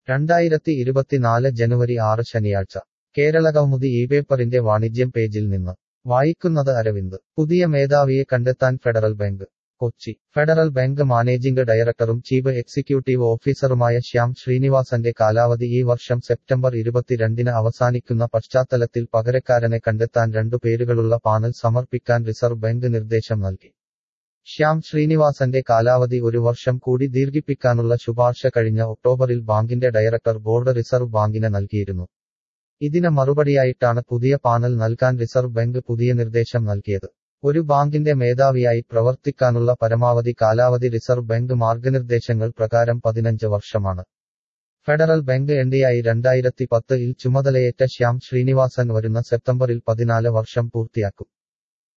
രണ്ടായിരത്തി ഇരുപത്തിനാല് ജനുവരി ആറ് ശനിയാഴ്ച കേരളകൗമുദി ഈ പേപ്പറിന്റെ വാണിജ്യം പേജിൽ നിന്ന് വായിക്കുന്നത് അരവിന്ദ് പുതിയ മേധാവിയെ കണ്ടെത്താൻ federal bank Kochi federal bank managing ഡയറക്ടറും ചീഫ് എക്സിക്യൂട്ടീവ് ഓഫീസറുമായ ശ്യാം ശ്രീനിവാസന്റെ കാലാവധി ഈ വർഷം സെപ്റ്റംബർ ഇരുപത്തിരണ്ടിന് അവസാനിക്കുന്ന പശ്ചാത്തലത്തിൽ പകരക്കാരനെ കണ്ടെത്താൻ രണ്ടു പേരുകളുള്ള പാനൽ സമർപ്പിക്കാൻ റിസർവ് ബാങ്ക് നിർദ്ദേശം നൽകി ശ്യാം ശ്രീനിവാസന്റെ കാലാവധി ഒരു വർഷം കൂടി ദീർഘിപ്പിക്കാനുള്ള ശുപാർശ കഴിഞ്ഞ ഒക്ടോബറിൽ ബാങ്കിന്റെ ഡയറക്ടർ ബോർഡ് റിസർവ് ബാങ്കിന് നൽകിയിരുന്നു ഇതിന് മറുപടിയായിട്ടാണ് പുതിയ പാനൽ നൽകാൻ റിസർവ് ബാങ്ക് പുതിയ നിർദ്ദേശം നൽകിയത് ഒരു ബാങ്കിന്റെ മേധാവിയായി പ്രവർത്തിക്കാനുള്ള പരമാവധി കാലാവധി റിസർവ് ബാങ്ക് മാർഗനിർദ്ദേശങ്ങൾ പ്രകാരം പതിനഞ്ച് വർഷമാണ് ഫെഡറൽ ബാങ്ക് എൻഡിയായി രണ്ടായിരത്തി പത്തിൽ ചുമതലയേറ്റ ശ്യാം ശ്രീനിവാസൻ വരുന്ന സെപ്റ്റംബറിൽ പതിനാല് വർഷം പൂർത്തിയാക്കും